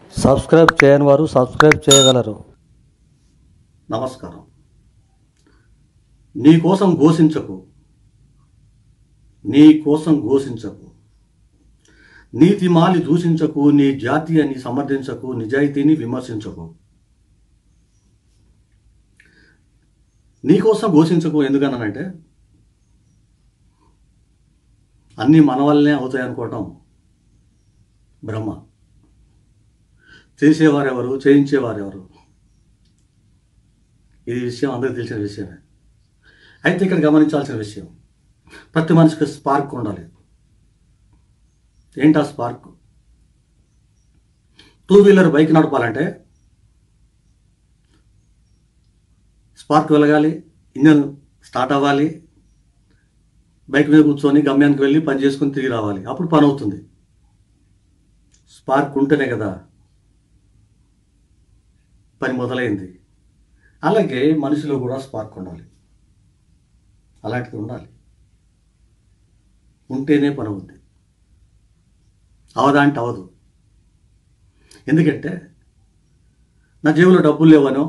subscribe చేయని వారు subscribe చేయగలరు నమస్కారం నీ కోసం ఘోషించకు నీ కోసం ఘోషించకు నీతి మాలి దూషించకు నీ జాతీయాన్ని సమర్థించకు నిజాయితీని విమర్శించకు నీ కోసం ఘోషించకు ఎందుకన్నానంటే అన్నీ మన వల్లనే అవుతాయి అనుకోవటం బ్రహ్మ చేసేవారెవరు చేయించేవారెవరు ఇది విషయం అందరికీ తెలిసిన విషయమే అయితే ఇక్కడ గమనించాల్సిన విషయం ప్రతి మనిషికి స్పార్క్ ఉండాలి ఏంటి ఆ స్పార్క్ టూ వీలర్ బైక్ నడపాలంటే స్పార్క్ వెలగాలి ఇంజన్ స్టార్ట్ అవ్వాలి బైక్ మీద కూర్చొని గమ్యానికి వెళ్ళి పని చేసుకొని తిరిగి రావాలి అప్పుడు పని అవుతుంది స్పార్క్ ఉంటేనే కదా పని మొదలైంది అలాగే మనిషిలో కూడా స్పార్క్ ఉండాలి అలాంటిది ఉండాలి ఉంటేనే పని అవుద్ది అవదా అంటే అవదు ఎందుకంటే నా జేబులో డబ్బులు లేవనో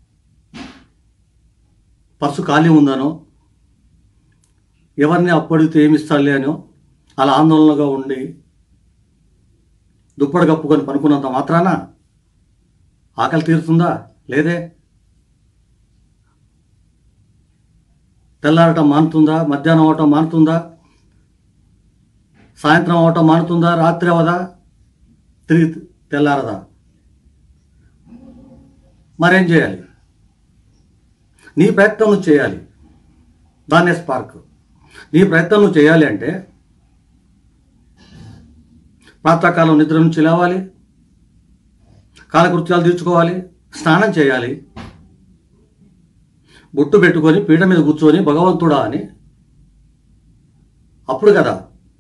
పర్సు ఖాళీ ఉందనో ఎవరిని అప్పడిగితే ఏమి ఇస్తాడులే అనో అలా ఆందోళనగా ఉండి దుప్పటి కప్పుకొని పనుకున్నంత మాత్రాన ఆకలి తీరుతుందా లేదే తెల్లారటం మానుతుందా మధ్యాహ్నం అవటం మానుతుందా సాయంత్రం అవటం మానుతుందా రాత్రి అవదా తిరిగి తెల్లారదా మరేం చేయాలి నీ ప్రయత్నం నువ్వు చేయాలి దాన్నే స్పార్క్ నీ ప్రయత్నం నువ్వు చేయాలి అంటే ప్రాతకాలం నిద్ర నుంచి లేవాలి కాలకృత్యాలు తీర్చుకోవాలి స్నానం చేయాలి బొట్టు పెట్టుకొని పీట మీద కూర్చొని భగవంతుడా అని అప్పుడు కదా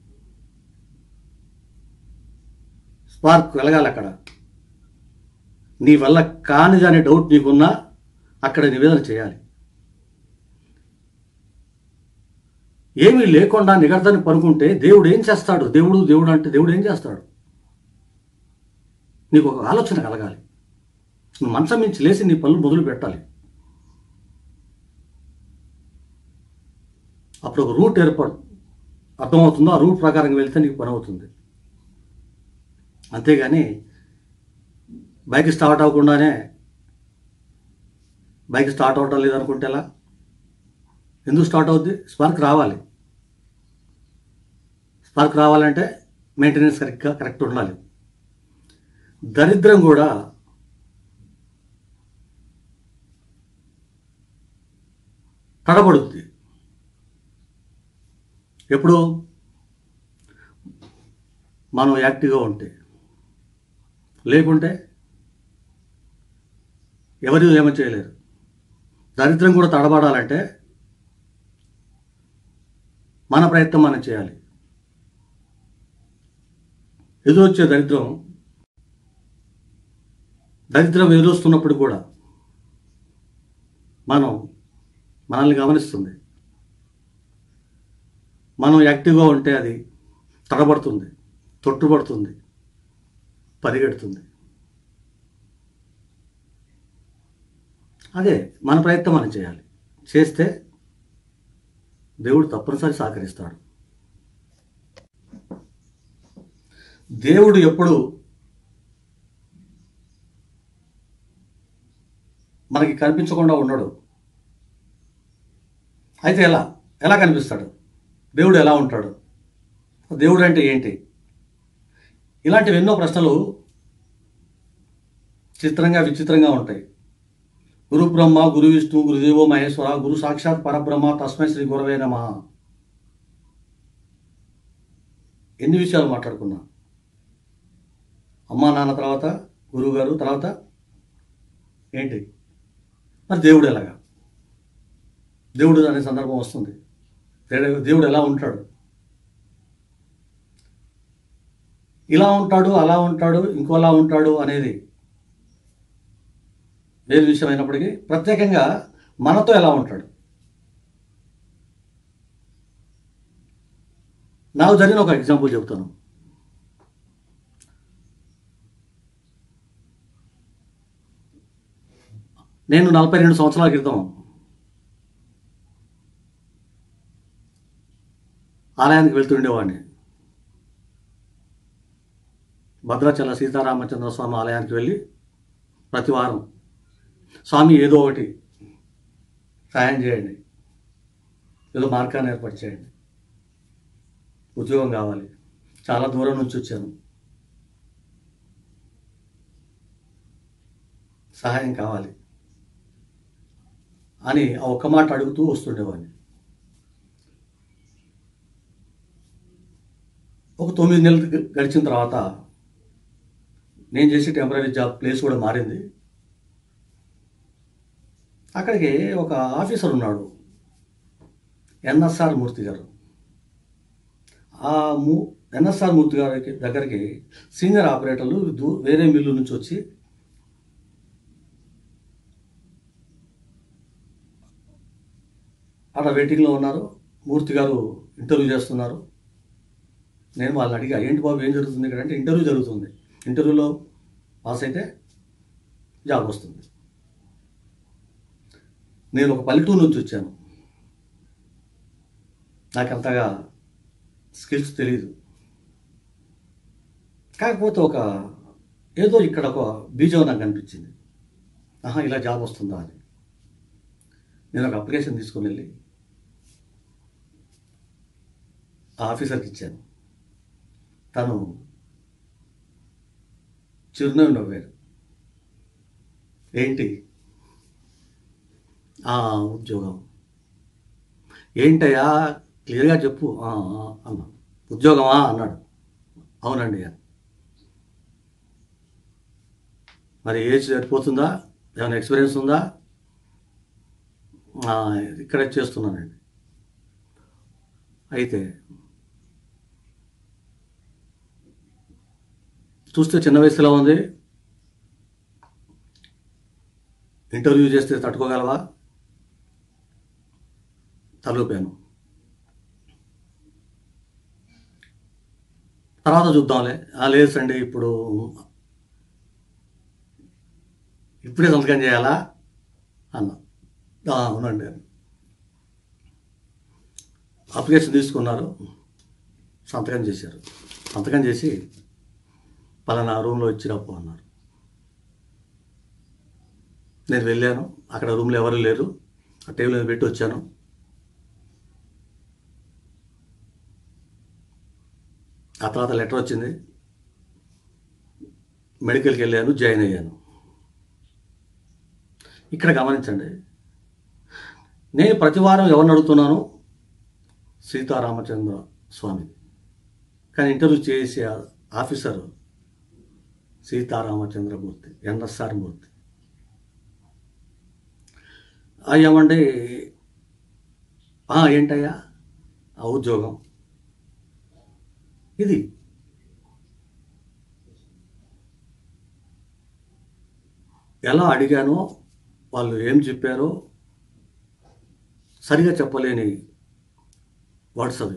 స్పార్క్ వెలగాలి అక్కడ నీ వల్ల కానిది అనే డౌట్ నీకున్నా అక్కడ నివేదన చేయాలి ఏమీ లేకుండా నిగడతని పనుకుంటే దేవుడు ఏం చేస్తాడు దేవుడు దేవుడు అంటే దేవుడు ఏం చేస్తాడు నీకు ఒక ఆలోచన కలగాలి నువ్వు మంచం మించి లేచి నీ పనులు మొదలు పెట్టాలి అప్పుడు ఒక రూట్ ఏర్పడు అర్థమవుతుందో ఆ రూట్ ప్రకారం వెళ్తే నీకు పని అవుతుంది అంతేగాని బైక్ స్టార్ట్ అవ్వకుండానే బైక్ స్టార్ట్ అవ్వటం లేదనుకుంటే ఎలా ఎందుకు స్టార్ట్ అవుద్ది స్పార్క్ రావాలి స్పార్క్ రావాలంటే మెయింటెనెన్స్ కరెక్ట్గా కరెక్ట్ ఉండాలి దరిద్రం కూడా తడబడుద్ది ఎప్పుడు మనం యాక్టివ్గా ఉంటే లేకుంటే ఎవరు ఏమో చేయలేరు దరిద్రం కూడా తడబడాలంటే మన ప్రయత్నం మనం చేయాలి ఎదురొచ్చే దరిద్రం దరిద్రం ఎదురొస్తున్నప్పుడు కూడా మనం మనల్ని గమనిస్తుంది మనం యాక్టివ్గా ఉంటే అది తడబడుతుంది తొట్టుపడుతుంది పరిగెడుతుంది అదే మన ప్రయత్నం మనం చేయాలి చేస్తే దేవుడు తప్పనిసరి సహకరిస్తాడు దేవుడు ఎప్పుడు మనకి కనిపించకుండా ఉండడు అయితే ఎలా ఎలా కనిపిస్తాడు దేవుడు ఎలా ఉంటాడు దేవుడు అంటే ఏంటి ఇలాంటివి ఎన్నో ప్రశ్నలు చిత్రంగా విచిత్రంగా ఉంటాయి గురు బ్రహ్మ గురు విష్ణు గురుదేవో మహేశ్వర గురు సాక్షాత్ పరబ్రహ్మ తస్మై శ్రీ గురవే నమ ఎన్ని విషయాలు మాట్లాడుకున్నా అమ్మా నాన్న తర్వాత గురువు గారు తర్వాత ఏంటి మరి దేవుడు ఎలాగా దేవుడు అనే సందర్భం వస్తుంది దేవుడు దేవుడు ఎలా ఉంటాడు ఇలా ఉంటాడు అలా ఉంటాడు ఇంకోలా ఉంటాడు అనేది వేరు విషయం అయినప్పటికీ ప్రత్యేకంగా మనతో ఎలా ఉంటాడు నాకు జరిగిన ఒక ఎగ్జాంపుల్ చెప్తాను నేను నలభై రెండు సంవత్సరాల క్రితం ఆలయానికి వెళ్తుండేవాడిని భద్రాచల సీతారామచంద్ర స్వామి ఆలయానికి వెళ్ళి ప్రతి వారం స్వామి ఏదో ఒకటి సహాయం చేయండి ఏదో మార్గాన్ని ఏర్పాటు చేయండి ఉద్యోగం కావాలి చాలా దూరం నుంచి వచ్చాను సహాయం కావాలి అని ఆ ఒక్క మాట అడుగుతూ వస్తుండేవాడిని ఒక తొమ్మిది నెలలు గ- గడిచిన తర్వాత నేను చేసే టెంపరీ జాబ్ ప్లేస్ కూడా మారింది అక్కడికి ఒక ఆఫీసర్ ఉన్నాడు ఎన్ఎస్ఆర్ మూర్తి గారు ఆ మూ ఎన్ఎస్ఆర్ మూర్తి గారికి దగ్గరికి సీనియర్ ఆపరేటర్లు దూ- వేరే మిల్లు నుంచి వచ్చి అక్కడ వెయిటింగ్లో ఉన్నారు మూర్తి గారు ఇంటర్వ్యూ చేస్తున్నారు నేను వాళ్ళని అడిగా ఏంటి బాబు ఏం జరుగుతుంది ఇక్కడ అంటే ఇంటర్వ్యూ జరుగుతుంది ఇంటర్వ్యూలో పాస్ అయితే జాబ్ వస్తుంది నేను ఒక పల్లెటూరు నుంచి వచ్చాను నాకు అంతగా స్కిల్స్ తెలియదు కాకపోతే ఒక ఏదో ఇక్కడ ఒక బీజం నాకు అనిపించింది ఆహా ఇలా జాబ్ వస్తుందా అని నేను ఒక అప్లికేషన్ తీసుకొని వెళ్ళి ఆ ఆఫీసర్కి ఇచ్చాను తను చిరునవ్వు నవ్వారు ఏంటి "ఆ, ఉద్యోగం ఏంటయ్యా క్లియర్గా చెప్పు "ఆ, ఆ" అన్నా ఉద్యోగమా అన్నాడు అవునండి అని మరి ఏజ్ సరిపోతుందా ఏమైనా ఎక్స్పీరియన్స్ ఉందా "ఆ, ఇక్కడే చేస్తున్నానండి అయితే చూస్తే చిన్న వయసులో ఉంది ఇంటర్వ్యూ చేస్తే తట్టుకోగలవా తలూపాను తర్వాత చూద్దాంలే "ఆ, లేదు సండి ఇప్పుడు ఇప్పుడే సంతకం చేయాలా అన్నా "ఆ, అవునండి అప్లికేషన్ తీసుకున్నారు సంతకం చేశారు సంతకం చేసి పలానా రూమ్లో ఇచ్చిరప్పు అన్నారు నేను వెళ్ళాను అక్కడ రూమ్లో ఎవరు లేరు ఆ టేబుల్ మీద పెట్టి వచ్చాను ఆ తర్వాత లెటర్ వచ్చింది మెడికల్కి వెళ్ళాను జాయిన్ అయ్యాను ఇక్కడ గమనించండి నేను ప్రతి వారం ఎవరిని అడుగుతున్నాను సీతారామచంద్ర స్వామి కానీ ఇంటర్వ్యూ చేసే ఆఫీసర్ సీతారామచంద్రమూర్తి ఎన్ఎస్ఆర్ మూర్తి అయ్యామండి ఏంటయ్యా ఆ ఉద్యోగం ఇది ఎలా అడిగానో వాళ్ళు ఏం చెప్పారో సరిగా చెప్పలేని వర్డ్స్ అవి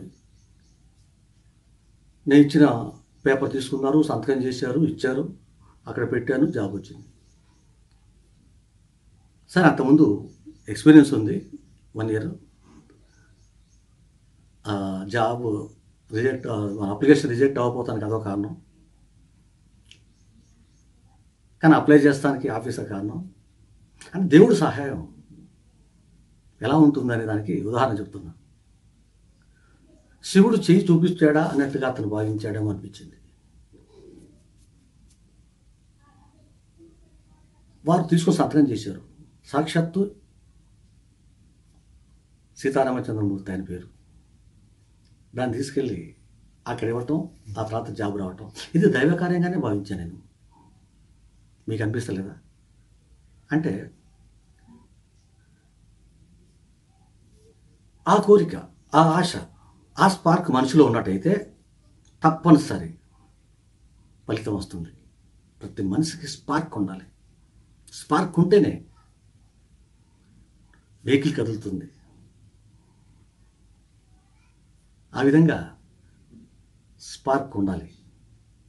నేను ఇచ్చిన పేపర్ తీసుకున్నారు సంతకం చేశారు ఇచ్చారు అక్కడ పెట్టాను జాబ్ వచ్చింది సరే అంతకుముందు ఎక్స్పీరియన్స్ ఉంది one year job reject application reject అవ్వకపోతానికి అదో కారణం కానీ అప్లై చేస్తానికి ఆఫీసర్ కారణం అంటే దేవుడు సహాయం ఎలా ఉంటుందనే దానికి ఉదాహరణ చెప్తున్నా శివుడు చేయి చూపించాడా అన్నట్టుగా అతను భావించాడేమో అనిపించింది వారు తీసుకొని సంతకం చేశారు సాక్షాత్తు సీతారామచంద్రమూర్తి ఆయన పేరు దాన్ని తీసుకెళ్ళి అక్కడ ఇవ్వటం ఆ తర్వాత జాబ్ రావటం ఇది దైవ కార్యంగానే భావించాను నేను మీకు అనిపిస్తలేదా అంటే ఆ కోరిక ఆ ఆశ ఆ స్పార్క్ మనిషిలో ఉన్నట్టయితే తప్పనిసరి ఫలితం వస్తుంది ప్రతి మనిషికి స్పార్క్ ఉండాలి స్పార్క్ ఉంటేనే వెహికల్ కదులుతుంది ఆ విధంగా స్పార్క్ ఉండాలి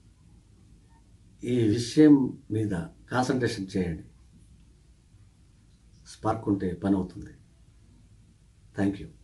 ఈ విషయం మీద కాన్సన్ట్రేషన్ చేయండి స్పార్క్ ఉంటే పని అవుతుంది థ్యాంక్ యూ